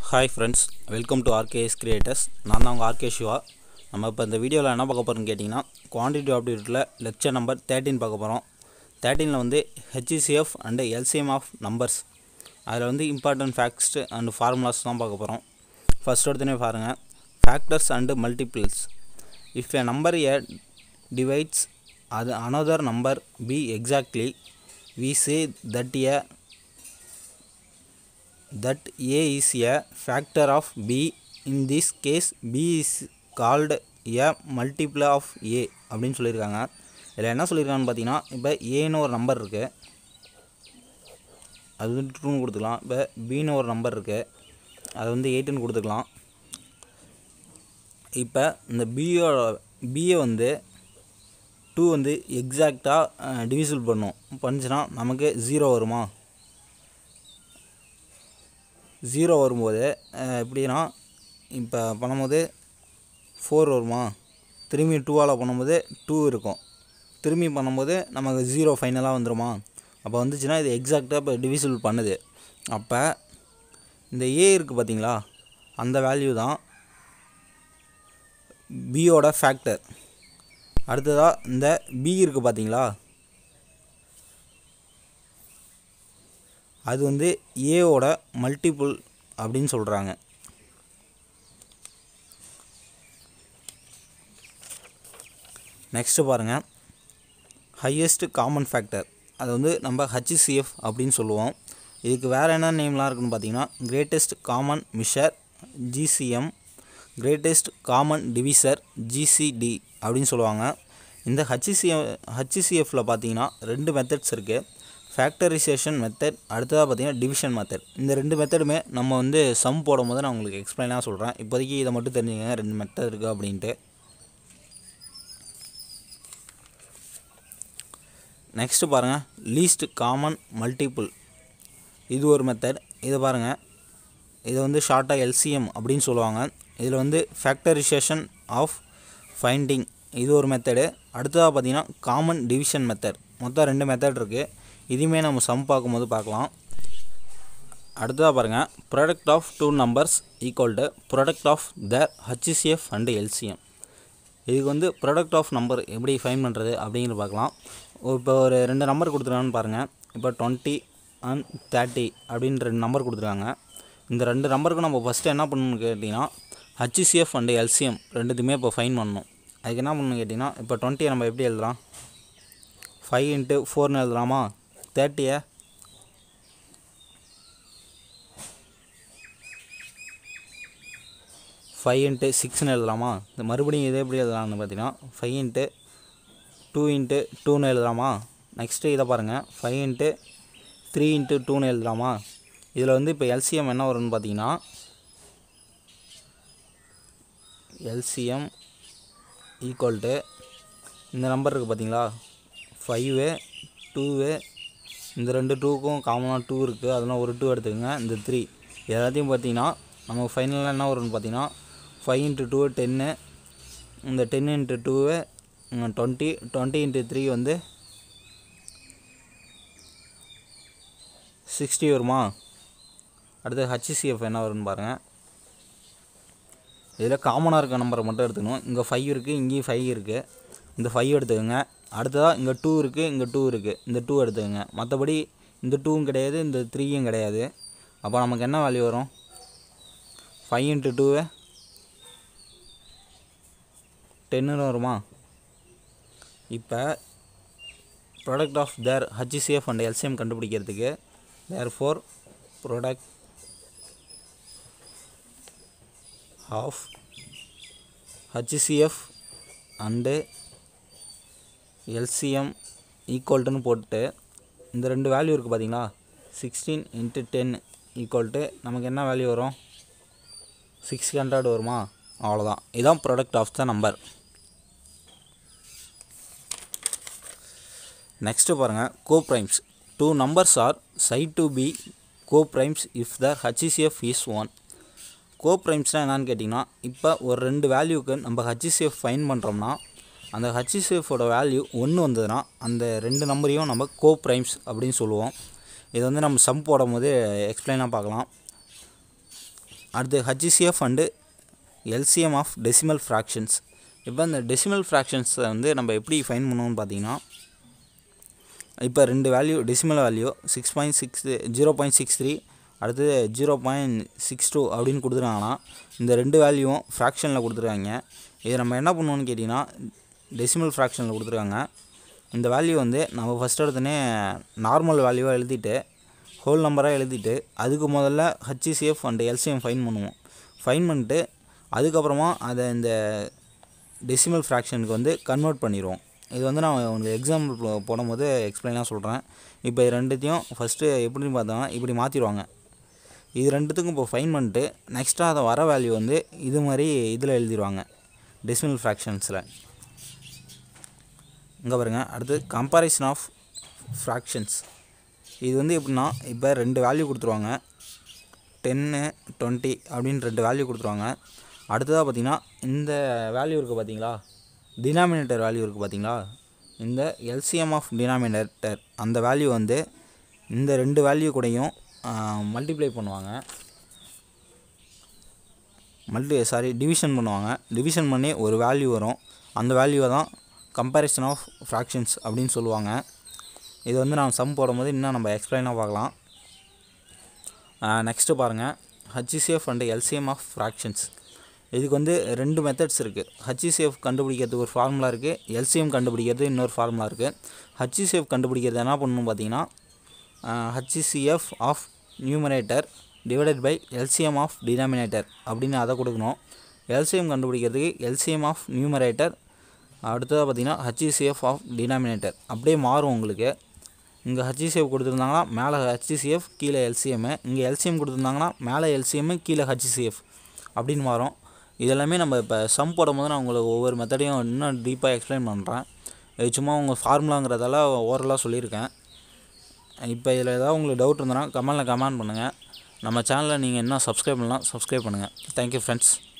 hi friends welcome to RKS creators நான் தான் உங்கள் ஆர்கே சிவா நம்ம இப்போ இந்த வீடியோவில் என்ன பார்க்க போகிறோம்னு கேட்டிங்கன்னா குவான்டிட்டி ஆப்டியூட்டில் லெக்சர் நம்பர் தேர்ட்டின் பார்க்க போகிறோம் தேர்ட்டீனில் வந்து HCF and LCM of numbers அதில் வந்து இம்பார்ட்டன்ட் ஃபேக்ட்ஸ் அண்ட் ஃபார்முலாஸ் தான் பார்க்க போகிறோம் ஃபஸ்ட் எடுத்துனே பாருங்கள் factors and multiples if a number A divides அது another number B exactly we say that a that a is a factor of b in this case b is called a multiple of a அப்படின்னு சொல்லியிருக்காங்க இதில் என்ன சொல்லியிருக்காங்கன்னு பார்த்தீங்கன்னா இப்போ ஏன்னு ஒரு நம்பர் இருக்குது அது வந்து டூன்னு கொடுத்துக்கலாம் இப்போ பின்னு ஒரு நம்பர் இருக்குது அது வந்து எயிட்டுன்னு கொடுத்துக்கலாம் இப்போ இந்த பியோட பியை வந்து டூ வந்து எக்ஸாக்டாக டிவிசிபிள் பண்ணும் பண்ணுச்சுன்னா நமக்கு ஜீரோ வருமா ஜீரோ வரும்போது அஹ், எப்படின்னா இப்போ பண்ணும்போது ஃபோர் வருமா திரும்பி டூவால் பண்ணும்போது டூ இருக்கும் திரும்பி பண்ணும்போது நமக்கு ஜீரோ ஃபைனலாக வந்துருமா அப்போ வந்துச்சுன்னா இது எக்ஸாக்டாக இப்போ டிவிசிபிள் பண்ணுது அப்போ இந்த ஏ இருக்குது பார்த்தீங்களா அந்த வேல்யூ தான் பியோட ஃபேக்டர் அடுத்ததாக இந்த பி இருக்குது பார்த்தீங்களா அது வந்து ஏவோட மல்டிபிள் அப்படின்னு சொல்கிறாங்க நெக்ஸ்ட்டு பாருங்கள் ஹையஸ்ட் காமன் ஃபேக்டர் அது வந்து நம்ம ஹச்சிசிஎஃப் அப்படின்னு சொல்லுவோம் இதுக்கு வேறு என்ன நேம்லாம் இருக்குன்னு பார்த்தீங்கன்னா greatest common measure GCM greatest common divisor GCD அப்படின்னு சொல்லுவாங்க இந்த ஹச்சிசிஎஃப் ஹச்சிசிஎஃப்பில் பார்த்தீங்கன்னா ரெண்டு மெத்தட்ஸ் இருக்குது ஃபேக்டரைசேஷன் மெத்தட் அடுத்ததாக பார்த்தீங்கன்னா டிவிஷன் மெத்தட் இந்த ரெண்டு மெத்தடுமே நம்ம வந்து சம் போடும் போது நான் உங்களுக்கு எக்ஸ்பிளைனாக சொல்கிறேன் இப்போதைக்கு இதை மட்டும் தெரிஞ்சுக்கங்க ரெண்டு மெத்தட் இருக்குது அப்படின்ட்டு நெக்ஸ்ட்டு பாருங்கள் லீஸ்ட் காமன் மல்டிபிள் இது ஒரு மெத்தட் இதை பாருங்கள் இதை வந்து ஷார்ட்டாக எல்சிஎம் அப்படின்னு சொல்லுவாங்க இதில் வந்து ஃபேக்டரைசேஷன் ஆஃப் ஃபைண்டிங் இது ஒரு மெத்தடு அடுத்ததாக பார்த்தீங்கன்னா காமன் டிவிஷன் மெத்தட் மொத்தம் ரெண்டு மெத்தட் இருக்குது இதுவுமே நம்ம சம் பார்க்கும்போது பார்க்கலாம் அடுத்ததாக பாருங்கள் product of two numbers equal to product of the HCF and LCM இதுக்கு வந்து ப்ராடக்ட் ஆஃப் நம்பர் எப்படி ஃபைன் பண்ணுறது அப்படிங்கிறது பார்க்கலாம் இப்போ ஒரு ரெண்டு நம்பர் கொடுத்துருக்காங்கன்னு பாருங்கள் இப்போ டுவெண்ட்டி அண்ட் தேர்ட்டி அப்படின்னு ரெண்டு நம்பர் கொடுத்துருக்காங்க இந்த ரெண்டு நம்பருக்கு நம்ம ஃபஸ்ட்டு என்ன பண்ணணும்னு கேட்டிங்கன்னா ஹச்சிசிஎஃப் அண்டு எல்சிஎம் ரெண்டுத்தையுமே இப்போ ஃபைன் பண்ணணும் அதுக்கு என்ன பண்ணணும் கேட்டிங்கன்னா இப்போ டுவெண்ட்டியை நம்ம எப்படி எழுதலாம் ஃபைவ் இன்ட்டு ஃபோர்னு எழுதலாமா தேர்ட்டியை ஃபைவ் இன்ட்டு சிக்ஸ்னு எழுதலாமா இந்த மறுபடியும் இதே எப்படி எழுதலாம்னு பார்த்தீங்கன்னா ஃபைவ் இன்ட்டு டூ இன்ட்டு டூன்னு எழுதலாமா நெக்ஸ்ட்டு இதை பாருங்கள் ஃபைவ் இன்ட்டு த்ரீ இன்ட்டு டூன்னு எழுதலாமா இதில் வந்து இப்போ எல்சிஎம் என்ன வரும்னு பார்த்தீங்கன்னா எல்சிஎம் ஈக்குவல் டு இந்த நம்பர் இருக்குது பார்த்தீங்களா ஃபைவு டூவு இந்த ரெண்டு டூக்கும் காமனாக டூ இருக்குது அதெல்லாம் ஒரு டூ எடுத்துக்கோங்க இந்த த்ரீ எல்லாத்தையும் பார்த்தீங்கன்னா நம்ம ஃபைனலாக என்ன வரும்னு பார்த்தீங்கன்னா ஃபைவ் இன்ட்டு டூ டென்னு இந்த ten into two twenty twenty into three வந்து சிக்ஸ்டி வருமா அடுத்து ஹச்சிசிஎஃப் என்ன வரும்னு பாருங்கள் இதில் காமனாக இருக்க நம்பரை மட்டும் எடுத்துக்கணும் இங்கே ஃபைவ் இருக்குது இங்கேயும் ஃபைவ் இருக்குது இந்த ஃபைவ் எடுத்துக்கோங்க அடுத்ததாக இங்கே டூ இருக்குது இங்கே டூ இருக்குது இந்த டூ எடுத்துக்கோங்க மற்றபடி இந்த டூவும் கிடையாது இந்த த்ரீயும் கிடையாது அப்போ நமக்கு என்ன வேல்யூ வரும் ஃபைவ் இன்ட்டு டூவு டென்னுன்னு வருமா இப்போ product of their HCF and LCM கண்டுபிடிக்கிறதுக்கு therefore product of HCF and LCM ஈக்குவல்ட்டுன்னு போட்டு இந்த ரெண்டு வேல்யூ இருக்குது பார்த்தீங்களா sixteen into ten equal to நமக்கு என்ன வேல்யூ வரும் சிக்ஸ் ஹண்ட்ரட் வருமா அவ்வளோதான் இதுதான் product of the number next பாருங்கள் coprimes two numbers are said to be coprimes if the HCF is one கோ ப்ரைம்ஸ்னால் என்னன்னு கேட்டிங்கன்னா இப்போ ஒரு ரெண்டு வேல்யூக்கு நம்ம ஹச்சிசிஎஃப் ஃபைன் பண்ணுறோம்னா அந்த ஹச்சிசிஎஃபோட வேல்யூ ஒன்று வந்ததுன்னா அந்த ரெண்டு நம்பரையும் நம்ம கோ ப்ரைம்ஸ் அப்படின்னு சொல்லுவோம் இதை வந்து நம்ம சம் போடும் போது எக்ஸ்பிளைனாக பார்க்கலாம் அடுத்து HCF and LCM of decimal fractions இப்போ இந்த டெசிமல் ஃப்ராக்ஷன்ஸை வந்து நம்ம எப்படி ஃபைன் பண்ணுவோம்னு பார்த்தீங்கன்னா இப்போ ரெண்டு value decimal value six point six zero point six three அடுத்தது ஜீரோ பாயிண்ட் சிக்ஸ் டூ அப்படின்னு கொடுத்துருக்காங்கன்னா இந்த ரெண்டு வேல்யூவும் ஃப்ராக்ஷனில் கொடுத்துருக்காங்க இதை நம்ம என்ன பண்ணுவோம்னு கேட்டிங்கன்னா டெசிமல் ஃப்ராக்ஷனில் கொடுத்துருக்காங்க இந்த வேல்யூ வந்து நம்ம ஃபஸ்ட் எடுத்தோடனே நார்மல் வேல்யூவாக எழுதிட்டு ஹோல் நம்பராக எழுதிட்டு அதுக்கு முதல்ல ஹச்சிசிஎஃப் அண்ட் எல்சிஎம் ஃபைன் பண்ணுவோம் ஃபைன் பண்ணிட்டு அதுக்கப்புறமா அதை இந்த டெசிமல் ஃப்ராக்ஷனுக்கு வந்து கன்வெர்ட் பண்ணிடுவோம் இது வந்து நான் உங்களுக்கு எக்ஸாம்பிள் போடும்போது எக்ஸ்பிளைனாக சொல்கிறேன் இப்போ இது ரெண்டுத்தையும் ஃபஸ்ட்டு எப்படின்னு பார்த்தோம்னா இப்படி மாற்றிடுவாங்க இது ரெண்டுத்துக்கும் இப்போ ஃபைன் பண்ணிட்டு நெக்ஸ்ட்டாக அதை வர வேல்யூ வந்து இது மாதிரி இதில் எழுதிடுவாங்க டெசிமல் ஃப்ராக்ஷன்ஸில் இங்கே பாருங்கள் அடுத்து கம்பேரிசன் ஆஃப் ஃப்ராக்ஷன்ஸ் இது வந்து எப்படின்னா இப்போ ரெண்டு வேல்யூ கொடுத்துருவாங்க டென்னு டுவெண்ட்டி அப்படின்னு ரெண்டு வேல்யூ கொடுத்துருவாங்க அடுத்ததாக பார்த்தீங்கன்னா இந்த வேல்யூ இருக்குது பார்த்தீங்களா டினாமினேட்டர் வேல்யூ இருக்குது பார்த்தீங்களா இந்த எல்சிஎம் ஆஃப் டினாமினேட்டர் அந்த வேல்யூ வந்து இந்த ரெண்டு வேல்யூ கூடயும் மல்டிப்ளை பண்ணுவாங்க மல்டி சாரி டிவிஷன் பண்ணுவாங்க டிவிஷன் பண்ணி ஒரு வேல்யூ வரும் அந்த வேல்யூவை தான் கம்பேரிசன் ஆஃப் ஃப்ராக்ஷன்ஸ் அப்படின்னு சொல்லுவாங்க இது வந்து நான் சம் போடும்போது இன்னும் நம்ம எக்ஸ்பிளைனாக பார்க்கலாம் நெக்ஸ்ட்டு பாருங்கள் HCF and LCM of fractions இதுக்கு வந்து ரெண்டு மெத்தட்ஸ் இருக்குது ஹச்சிசிஎஃப் கண்டுபிடிக்கிறதுக்கு ஒரு ஃபார்முலா இருக்குது எல்சிஎம் கண்டுபிடிக்கிறது இன்னொரு ஃபார்முலா இருக்குது ஹச்சிசிஎஃப் கண்டுபிடிக்கிறது என்ன பண்ணணும் பார்த்தீங்கன்னா HCF of numerator divided by LCM of denominator அப்படின்னு அதை கொடுக்கணும் எல்சிஎம் கண்டுபிடிக்கிறதுக்கு எல்சிஎம் ஆஃப் நியூமரேட்டர் அடுத்ததாக பார்த்தீங்கன்னா ஹச்சிசிஎஃப் ஆஃப் டினாமினேட்டர் அப்படியே மாறும் உங்களுக்கு இங்கே ஹச்சிசிஎஃப் கொடுத்துருந்தாங்கன்னா மேலே ஹச்சிசிஎஃப் கீழே எல்சிஎம்மு இங்கே எல்சிஎம் கொடுத்துருந்தாங்கன்னா மேலே எல்சிஎம்மு கீழே ஹச்சிசிஎஃப் அப்படின்னு மாறும் இதெல்லாமே நம்ம இப்போ சம் போடும்போது நான் உங்களுக்கு ஒவ்வொரு மெத்தடையும் இன்னும் டீப்பாக எக்ஸ்பிளைன் பண்ணுறேன் இது சும்மா உங்கள் ஃபார்முலாங்கிறதால ஓரலாக சொல்லியிருக்கேன் இப்போ இதில் ஏதாவது உங்களுக்கு டவுட் இருந்ததுன்னா கமெண்டில் கமெண்ட் பண்ணுங்கள் நம்ம சேனலை நீங்கள் இன்னும் சப்ஸ்கிரைப் பண்ணலாம் சப்ஸ்கிரைப் பண்ணுங்கள் தேங்க்யூ ஃப்ரெண்ட்ஸ்